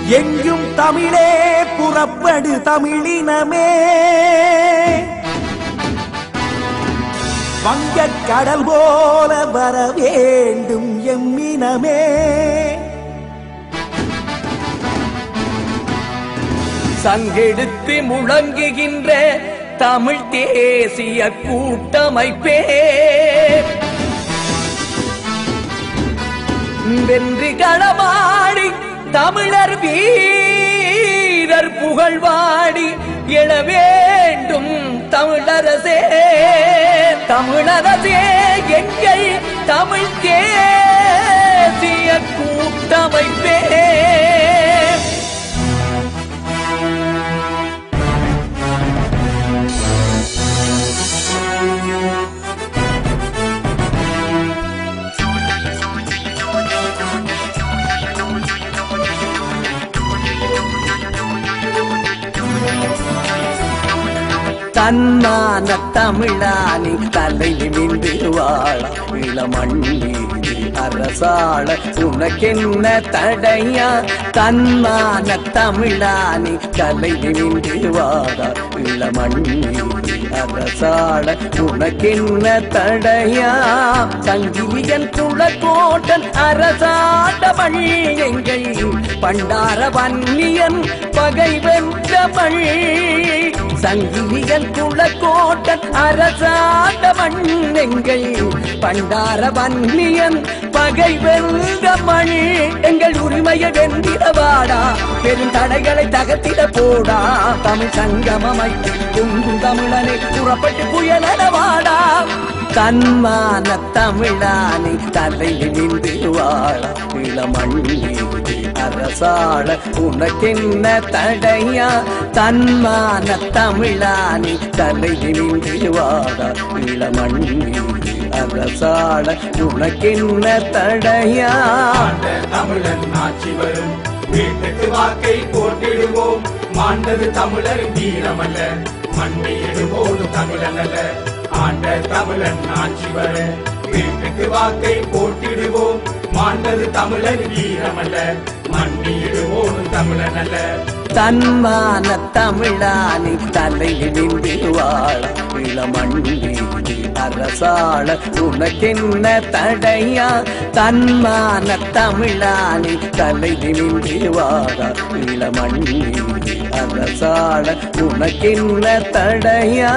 எங்கும் தமிழே புறப்படு தமிழினமே வங்கக் கடல் போல வர வேண்டும் எம்மினமே சங்கெடுத்து முழங்குகின்ற தமிழ் தேசிய கூட்டமைப்பே வென்று களமாடி தமிழர் வீரர் புகழ்வாடி எழ வேண்டும் தமிழரசே தமிழரசே எங்கள் தமிழ் தேசிய கூட்டமைப்பே தன்மான தமிழானி தலை நிமிந்து வாழ இளமண்ணி அரசாள உனக்கென்ன தடையா தன்மான தமிழானி தலை நிமிந்து வாழ இளமண்ணி அரசாள உனக்கென்ன தடையா சங்கிலியன் குளக்கோட்டன் அரசாண்டவள் எங்கள் பண்டார வன்னியன் பகை வென்றவள் சங்கிலியல் குளக்கோட்டன் அரசாண்டவன் எங்கள் பண்டார வன்னியன் பகை வென்றவள் எங்கள் உரிமையை வென்றிடவாடா பெரும் தடைகளை தகர்த்திட போடா தமிழ் சங்கமமை குங்கும் தமிழனை புறப்பட்டு புயலவாடா தன்மான தமிழானி தலை நின்று வாழ இளமண்ணி அரசாள உனக்கென்ன தடையா தன்மான தமிழானி தலை நின்று வாழ இளமண்ணி அரசாள உனக்கென்ன தடையா ஆண்ட தமிழன் ஆட்சி வரும் வீட்டுக்கு வாக்கை போட்டிடுவோம் மாண்டது தமிழர் வீரமல்ல மண்ணிடுவோடு தமிழன் அல்ல ஆண்ட தமிழன் ஆட்சி வரும் வீட்டுக்கு வாக்கை போட்டிடுவோம் மாண்டது தமிழர் வீரமல்ல மண்ணிடுவோடு தமிழன் அல்ல தன்மான தமிழானி தலை நின்று வாழ இளமண்ணி அரசாள உனக்கென்ன தடையா தன்மான தமிழானி தலை நின்று வாழ இளமண்ணி அரசாள உனக்கென்ன தடையா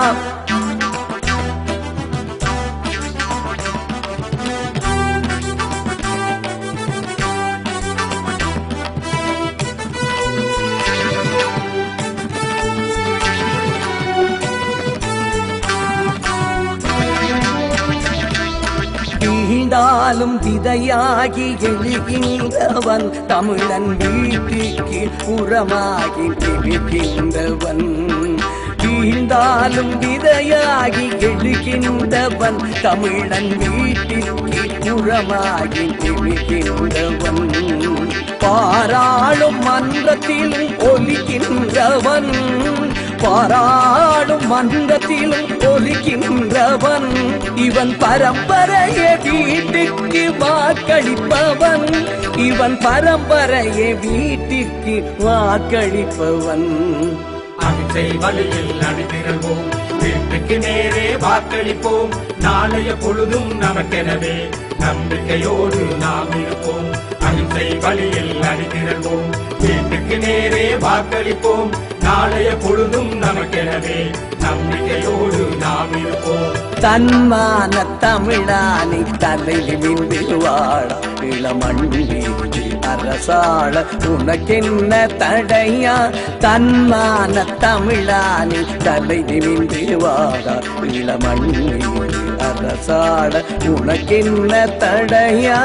வீழ்ந்தாலும் விதையாகி எழுகின்றவன் தமிழன் வீட்டுக்கு உரமாகி எழுகின்றவன் வீழ்ந்தாலும் விதையாகி எழுகின்றவன் தமிழன் வீட்டிற்கு உரமாகி எழுகின்றவன் பாராளும் மன்றத்திலும் ஒலிக்கின்றவன் பாராளும் மன்றத்திலும் ஒலிக்கின்றவன் இவன் பரம்பரையே வீட்டுக்கு வாக்களிப்பவன் இவன் பரம்பரையே வீட்டிற்கு வாக்களிப்பவன் அகிம்சை வழியில் அணிதிரள்வோம் வீட்டுக்கு நேரே வாக்களிப்போம் நாளைய பொழுதும் நமக்கெனவே நம்பிக்கையோடு நாம் இருப்போம் அகிம்சை வழியில் அணிதிரள்வோம் வீட்டுக்கு நேரே வாக்களிப்போம் நாளைய பொழுதும் நமக்கெனவே நம்பிக்கையோடு நாம் இருப்போம் தன்மான தமிழானி தலை நிமிந்து வாழ இளமண்ணி அரசாள உனக்கென்ன தடையா தன்மான தமிழானி தலை நிமிந்து வாழ இளமண்ணி அரசாள உனக்கென்ன தடையா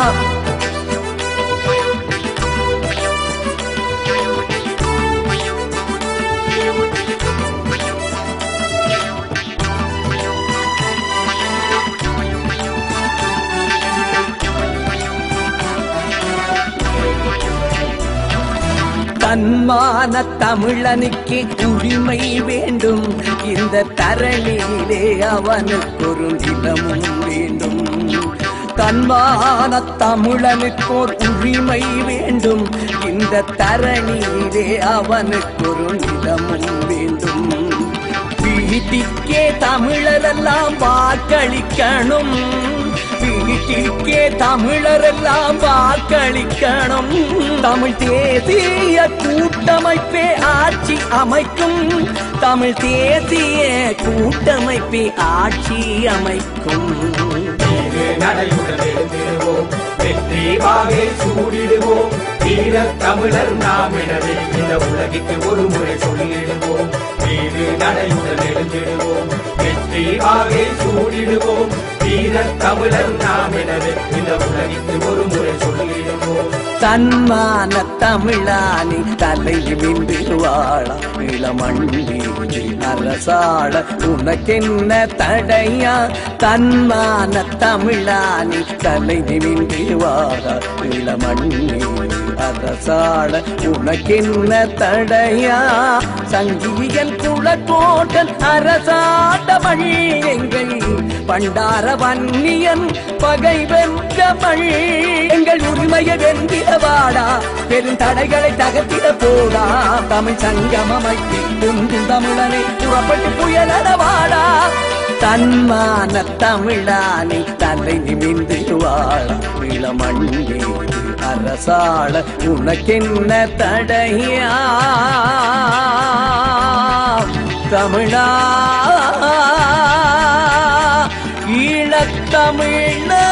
தன்மான தமிழனுக்கு உரிமை வேண்டும் இந்த தரணியிலே அவனுக்கு ஒரு நிலமும் வேண்டும் தன்மான தமிழனுக்கோர் உரிமை வேண்டும் இந்த தரணியிலே அவனுக்கொரு நிலமும் வேண்டும் வீட்டிற்கே தமிழரெல்லாம் வாக்களிக்கணும் வீட்டிற்கே தமிழரெல்லாம் வாக்களிக்கணும் தமிழ் தேசிய கூட்டமைப்பே ஆட்சி அமைக்கும் தமிழ் தேசிய கூட்டமைப்பே ஆட்சி அமைக்கும் இது நடையுடன் எழுந்திடுவோம் வெற்றி வாகை சூடிடுவோம் வீர தமிழர் நாம் எனவே இந்த உலகிற்கு ஒரு முறை சொல்லிடுவோம் இது நடையுடன் எழுந்திடுவோம் வெற்றி வாகை சூடிடுவோம் வீர தமிழர் நாம் எனவே இந்த உலகிற்கு ஒரு முறை சொல்லிடுவோம் தன்மான தமிழானி தலை நிமிந்து வாழ இளமண்டி அரசாள உனக்கென்ன தடையா தன்மான தமிழானி தலை நிமிந்து வாழ இளமண்டி அரசாள உனக்கென்ன தடையா சங்கியன் குலக்கோட்டன் அரசாண்டவள் எங்கள் பண்டார வன்னியன் பகை வென்றவள் எங்கள் உரிமையை வென்றிட வாடா பெரும் தடைகளை தகர்த்திட போடா தமிழ் சங்கம் அமைக்கும் தமிழனை புறப்பட்டு புயலன வாடா தன்மான தமிழானை தலை நிமிந்து வாழ இளமண்டி அரசாள உனக்கென்ன தடையா தமிழா ஈழத்தமிழா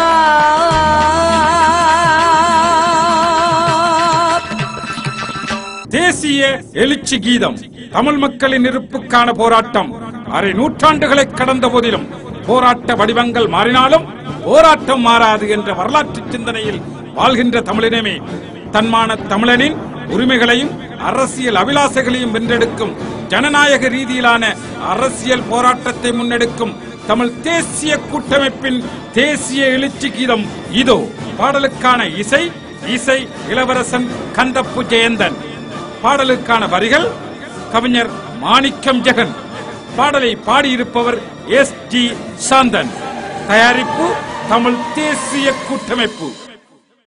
தேசிய எழுச்சி கீதம் தமிழ் மக்களின் இருப்புக்கான போராட்டம் அரை நூற்றாண்டுகளை கடந்த போதிலும் போராட்ட வடிவங்கள் மாறினாலும் போராட்டம் மாறாது என்ற வரலாற்று சிந்தனையில் வாழ்கின்ற தமிழினமே தன்மான தமிழனின் உரிமைகளையும் அரசியல் அபிலாசைகளையும் வென்றெடுக்கும் ஜனநாயக ரீதியிலான அரசியல் போராட்டத்தை முன்னெடுக்கும் தமிழ் தேசிய கூட்டமைப்பின் தேசிய எழுச்சி கீதம் இதோ பாடலுக்கான இசை இசை இளவரசன் கந்தப்பு ஜெயந்தன் பாடலுக்கான வரிகள் கவிஞர் மாணிக்கம் ஜெகன் பாடலை பாடியிருப்பவர் எஸ் ஜி சாந்தன் தயாரிப்பு தமிழ் தேசிய கூட்டமைப்பு